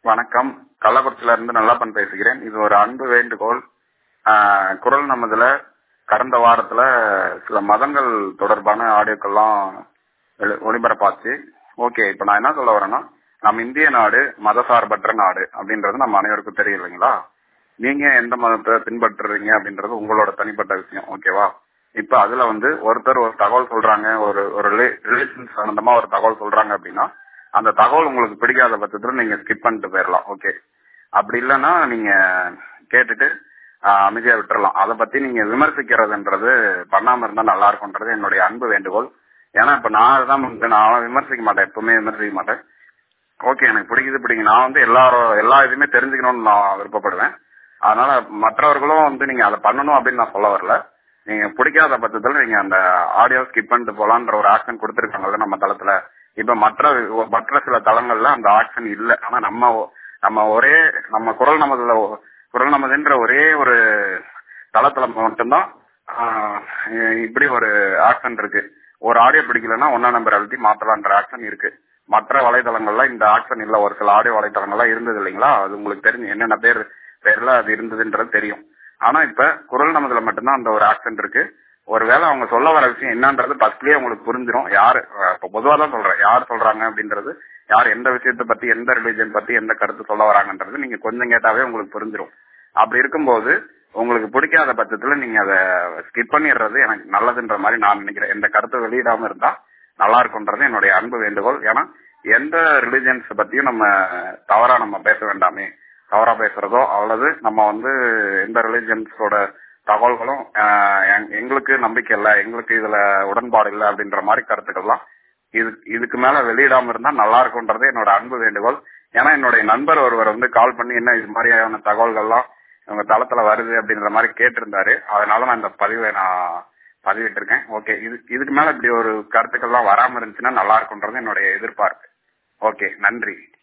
வணக்கம் கள்ளக்குறிச்சியில இருந்து நல்லப்பன் பேசுகிறேன் இது ஒரு அன்பு வேண்டுகோள் ஆஹ் குரல் நமதுல கடந்த வாரத்துல சில மதங்கள் தொடர்பான ஆடியோக்கள்லாம் எழு- ஒளிபரப்பாச்சு ஓகே இப்ப நான் என்ன சொல்ல வரேன்னா நம்ம இந்திய நாடு மதசார்பற்ற நாடு அப்படின்றது நம்ம அனைவருக்கும் தெரியும் இல்லைங்களா நீங்க எந்த மதத்தை பின்பற்றுறீங்க அப்படின்றது உங்களோட தனிப்பட்ட விஷயம் ஓகேவா இப்ப அதுல வந்து ஒருத்தர் ஒரு தகவல் சொல்றாங்க ஒரு ஒரு ரிலேஷன் சம்பந்தமா ஒரு தகவல் சொல்றாங்க அப்படின்னா அந்த தகவல் உங்களுக்கு பிடிக்காத பட்சத்துல நீங்க ஸ்கிப் பண்ணிட்டு போயிடலாம் ஓகே அப்படி இல்லைன்னா நீங்க கேட்டுட்டு ஆஹ், அமைதியா விட்டுறலாம் அதை பத்தி நீங்க விமர்சிக்கிறதுன்றது பண்ணாம இருந்தா நல்லா இருக்கும்ன்றது என்னுடைய அன்பு வேண்டுகோள் ஏன்னா இப்ப நான் அதுதான் வந்து நான் விமர்சிக்க மாட்டேன் எப்பவுமே விமர்சிக்க மாட்டேன் ஓகே எனக்கு பிடிக்குது பிடிக்கும் நான் வந்து எல்லாரும் எல்லா இதுமே தெரிஞ்சுக்கணும்னு நான் விருப்பப்படுவேன் அதனால மற்றவர்களும் வந்து நீங்க அதை பண்ணணும் அப்படின்னு நான் சொல்ல வரல நீங்க பிடிக்காத பட்சத்துல நீங்க அந்த ஆடியோ ஸ்கிப் பண்ணிட்டு போலான்ற ஒரு ஆக்ஷன் கொடுத்திருக்காங்கல்ல நம்ம தளத்துல இப்ப மற்ற மற்ற சில தளங்கள்ல அந்த ஆக்ஷன் இல்ல ஆனா நம்ம நம்ம ஒரே நம்ம குரல் நமதுல குரல் நமதுன்ற ஒரே ஒரு தளத்துல மட்டும்தான் ஆஹ், இப்படி ஒரு ஆக்ஷன் இருக்கு ஒரு ஆடியோ பிடிக்கலன்னா ஒன்னா நம்பர் அழுத்தி மாத்தலான்ற ஆக்ஷன் இருக்கு மற்ற வலைதளங்கள்ல இந்த ஆக்ஷன் இல்ல ஒரு சில ஆடியோ வலைதளங்கள்லாம் இருந்தது இல்லைங்களா அது உங்களுக்கு தெரிஞ்சு என்னென்ன பேர் பேர்ல அது இருந்ததுன்றது தெரியும் ஆனா இப்ப குரல் நமதுல மட்டும்தான் அந்த ஒரு ஆக்ஷன் இருக்கு ஒருவேளை அவங்க சொல்ல வர விஷயம் என்னன்றது ஃபர்ஸ்ட்லயே உங்களுக்கு புரிஞ்சிடும் யாரு அஹ் இப்ப பொதுவா தான் சொல்றேன் யார் சொல்றாங்க அப்படின்றது யார் எந்த விஷயத்தை பத்தி எந்த ரிலீஜன் பத்தி எந்த கருத்து சொல்ல வராங்கன்றது நீங்க கொஞ்சம் கேட்டாவே உங்களுக்கு புரிஞ்சிடும் அப்படி இருக்கும்போது உங்களுக்கு பிடிக்காத பட்சத்துல நீங்க அதை ஸ்கிப் பண்ணிடுறது எனக்கு நல்லதுன்ற மாதிரி நான் நினைக்கிறேன் எந்த கருத்தை வெளியிடாம இருந்தா நல்லா இருக்கும்ன்றது என்னுடைய அன்பு வேண்டுகோள் ஏன்னா எந்த ரிலிஜன்ஸ் பத்தியும் நம்ம தவறா நம்ம பேச வேண்டாமே தவறா பேசுறதோ அல்லது நம்ம வந்து எந்த ரிலிஜன்ஸோட தகவல்களும் ஆஹ், எங்- எங்களுக்கு நம்பிக்கை இல்ல எங்களுக்கு இதுல உடன்பாடு இல்ல அப்படின்ற மாதிரி கருத்துக்கள்லாம் இது இதுக்கு மேல வெளியிடாம இருந்தா நல்லா இருக்கும்ன்றது என்னோட அன்பு வேண்டுகோள் ஏன்னா என்னுடைய நண்பர் ஒருவர் வந்து கால் பண்ணி என்ன இது மாதிரியான தகவல்கள்லாம் உங்க தளத்துல வருது அப்படின்ற மாதிரி கேட்டிருந்தாரு அதனால நான் இந்த பதிவை நான் பதிவிட்டிருக்கேன் ஓகே இது இதுக்கு மேல இப்படி ஒரு கருத்துக்கள்லாம் வராம இருந்துச்சுன்னா நல்லா இருக்கும்ன்றது என்னுடைய எதிர்பார்ப்பு ஓகே நன்றி